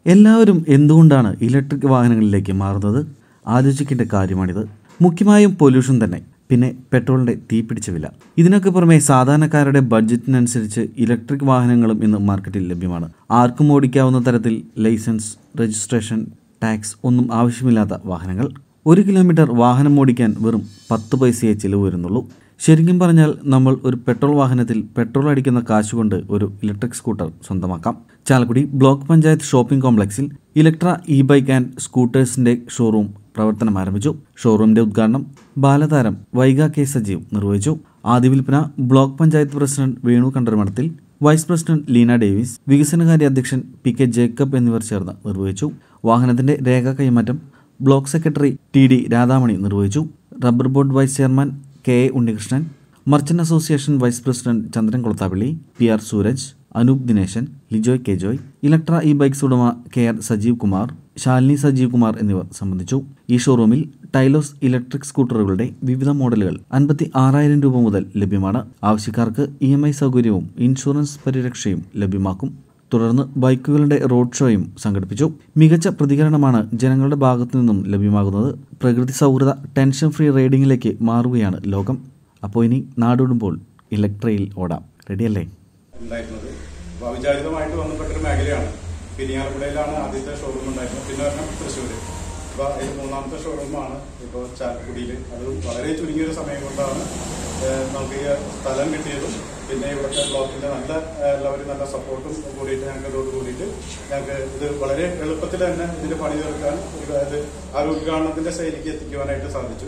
എല്ലാവരും എന്തുകൊണ്ടാണ് ഇലക്ട്രിക് വാഹനങ്ങളിലേക്ക് മാറുന്നത് ആലോചിക്കേണ്ട കാര്യമാണിത് മുഖ്യമായും പൊല്യൂഷൻ തന്നെ പിന്നെ പെട്രോളിന്റെ തീപിടിച്ച വില ഇതിനൊക്കെ പുറമെ സാധാരണക്കാരുടെ ബഡ്ജറ്റിനനുസരിച്ച് ഇലക്ട്രിക് വാഹനങ്ങളും ഇന്ന് മാർക്കറ്റിൽ ലഭ്യമാണ് ആർക്കും ഓടിക്കാവുന്ന തരത്തിൽ ലൈസൻസ് രജിസ്ട്രേഷൻ ടാക്സ് ഒന്നും ആവശ്യമില്ലാത്ത വാഹനങ്ങൾ ഒരു കിലോമീറ്റർ വാഹനം ഓടിക്കാൻ വെറും പത്ത് പൈസയെ ചിലവ് വരുന്നുള്ളൂ ശരിക്കും പറഞ്ഞാൽ നമ്മൾ ഒരു പെട്രോൾ വാഹനത്തിൽ പെട്രോൾ അടിക്കുന്ന കാശുകൊണ്ട് ഒരു ഇലക്ട്രിക് സ്കൂട്ടർ സ്വന്തമാക്കാം ചാലക്കുടി ബ്ലോക്ക് പഞ്ചായത്ത് ഷോപ്പിംഗ് കോംപ്ലക്സിൽ ഇലക്ട്ര ഇ ബൈക്ക് ആൻഡ് സ്കൂട്ടേഴ്സിന്റെ ഷോറൂം പ്രവർത്തനം ആരംഭിച്ചു ഷോറൂമിന്റെ ഉദ്ഘാടനം ബാലതാരം വൈഗ കെ സജീവ് നിർവഹിച്ചു ആദ്യ വിൽപ്പന ബ്ലോക്ക് പഞ്ചായത്ത് പ്രസിഡന്റ് വേണു കണ്ടർമഠത്തിൽ വൈസ് പ്രസിഡന്റ് ലീന ഡേവിസ് വികസനകാര്യ അധ്യക്ഷൻ പി കെ ജേക്കബ് എന്നിവർ ചേർന്ന് നിർവഹിച്ചു വാഹനത്തിന്റെ രേഖ കൈമാറ്റം block secretary T D Radhamani നിർവഹിച്ചു rubber board vice chairman K A Unnikrishnan merchant association vice president Chandran Kolathappally P R Sooraj Anoop Dineshan Lijoy K Joy Electra E bikes ഉടമ കെ ആർ സജീവ് കുമാർ ശാലിനി സജീവ് കുമാർ എന്നിവർ സംബന്ധിച്ചു ഈ ഷോറൂമിൽ ടൈലോസ് ഇലക്ട്രിക് സ്കൂട്ടറുകളുടെ വിവിധ മോഡലുകൾ അൻപത്തി ആറായിരം രൂപ മുതൽ ലഭ്യമാണ് ആവശ്യക്കാർക്ക് ഇ എം ഐ സൗകര്യവും ഇൻഷുറൻസ് പരിരക്ഷയും ലഭ്യമാക്കും തുടർന്ന് ബൈക്കുകളുടെ റോഡ് ഷോയും സംഘടിപ്പിച്ചു മികച്ച പ്രതികരണമാണ് ജനങ്ങളുടെ ഭാഗത്തു നിന്നും ലഭ്യമാകുന്നത് പ്രകൃതി സൗഹൃദ ടെൻഷൻ ഫ്രീ റൈഡിങ്ങിലേക്ക് മാറുകയാണ് ലോകം അപ്പോൾ ഇനി നാടോടുമ്പോൾ ഇലക്ട്രയിൽ ഓടാം റെഡിയല്ലേ ഉണ്ടായിരുന്നത് അപ്പോൾ അവിചാരിതമായിട്ട് വന്നപ്പെട്ടൊരു മേഖലയാണ് പിരിയാലക്കുടയിലാണ് ആദ്യത്തെ ഷോറൂം ഉണ്ടായിരുന്നത് പിന്നെ ഒരെണ്ണം തൃശ്ശൂർ അപ്പോൾ അതിൽ മൂന്നാമത്തെ ഷോറൂമാണ് ഇപ്പോൾ ചാലക്കുടിയിൽ അത് വളരെ ചുരുങ്ങിയൊരു സമയം കൊണ്ടാണ് ഏഹ്, നമുക്ക് ഈ സ്ഥലം കിട്ടിയതും പിന്നെ ഇവിടുത്തെ ബ്ലോക്കിന്റെ നല്ല ഏഹ്, എല്ലാവരും നല്ല സപ്പോർട്ടും കൂടിയിട്ട് ഞങ്ങൾക്ക് ഇതോട് കൂടിയിട്ട് ഞങ്ങൾക്ക് ഇത് വളരെ എളുപ്പത്തിൽ തന്നെ ഇതിന്റെ പണി തീർക്കാൻ അതായത് ആ ഒരു ഉദ്ഘാടനത്തിന്റെ ശൈലിക്ക് എത്തിക്കുവാനായിട്ട് സാധിച്ചു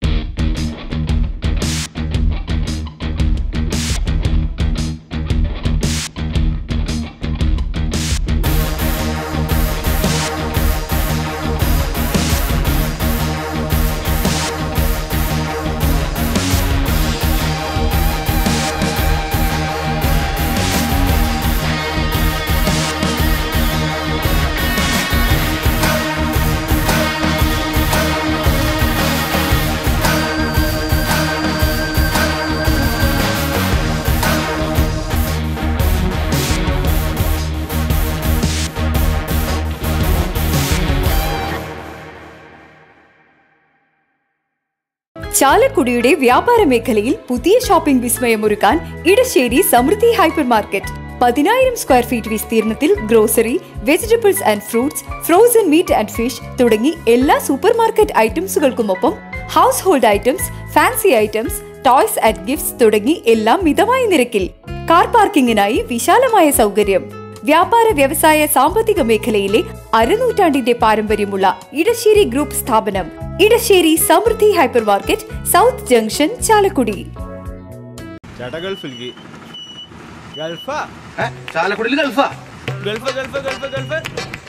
ചാലക്കുടിയുടെ വ്യാപാര മേഖലയിൽ പുതിയ ഷോപ്പിംഗ് വിസ്മയമൊരുക്കാൻ ഇടശ്ശേരി സമൃദ്ധി ഹൈപ്പർ മാർക്കറ്റ് പതിനായിരം സ്ക്വയർ ഫീറ്റ് വിസ്തീർണത്തിൽ grocery vegetables and fruits frozen meat and fish തുടങ്ങി എല്ലാ സൂപ്പർ മാർക്കറ്റ് ഐറ്റംസുകൾക്കുമൊപ്പം household items fancy items toys and gifts തുടങ്ങി എല്ലാം മിതമായ നിരക്കിൽ കാർ പാർക്കിങ്ങിനായി വിശാലമായ സൗകര്യം വ്യാപാര വ്യവസായ സാമ്പത്തിക മേഖലയിലെ അരനൂറ്റാണ്ടിന്റെ പാരമ്പര്യമുള്ള ഇടശ്ശേരി ഗ്രൂപ്പ് സ്ഥാപനം Edassery Samruddhi hyper market south junction Chalakudy ചേട്ടാ ഗൾഫിലേക്ക് ഗൾഫാ ചാലക്കുടിയിൽ ഗൾഫാ Gulf Gulf Gulf Gulf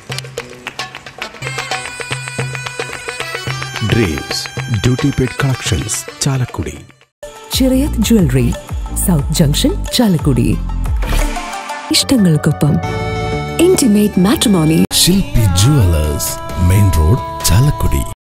dreams duty paid collections Chalakudy Chirayath jewellery south junction Chalakudy ഇഷ്ടങ്ങൾക്കൊപ്പം intimate matrimony Shilpi jewellers main road Chalakudy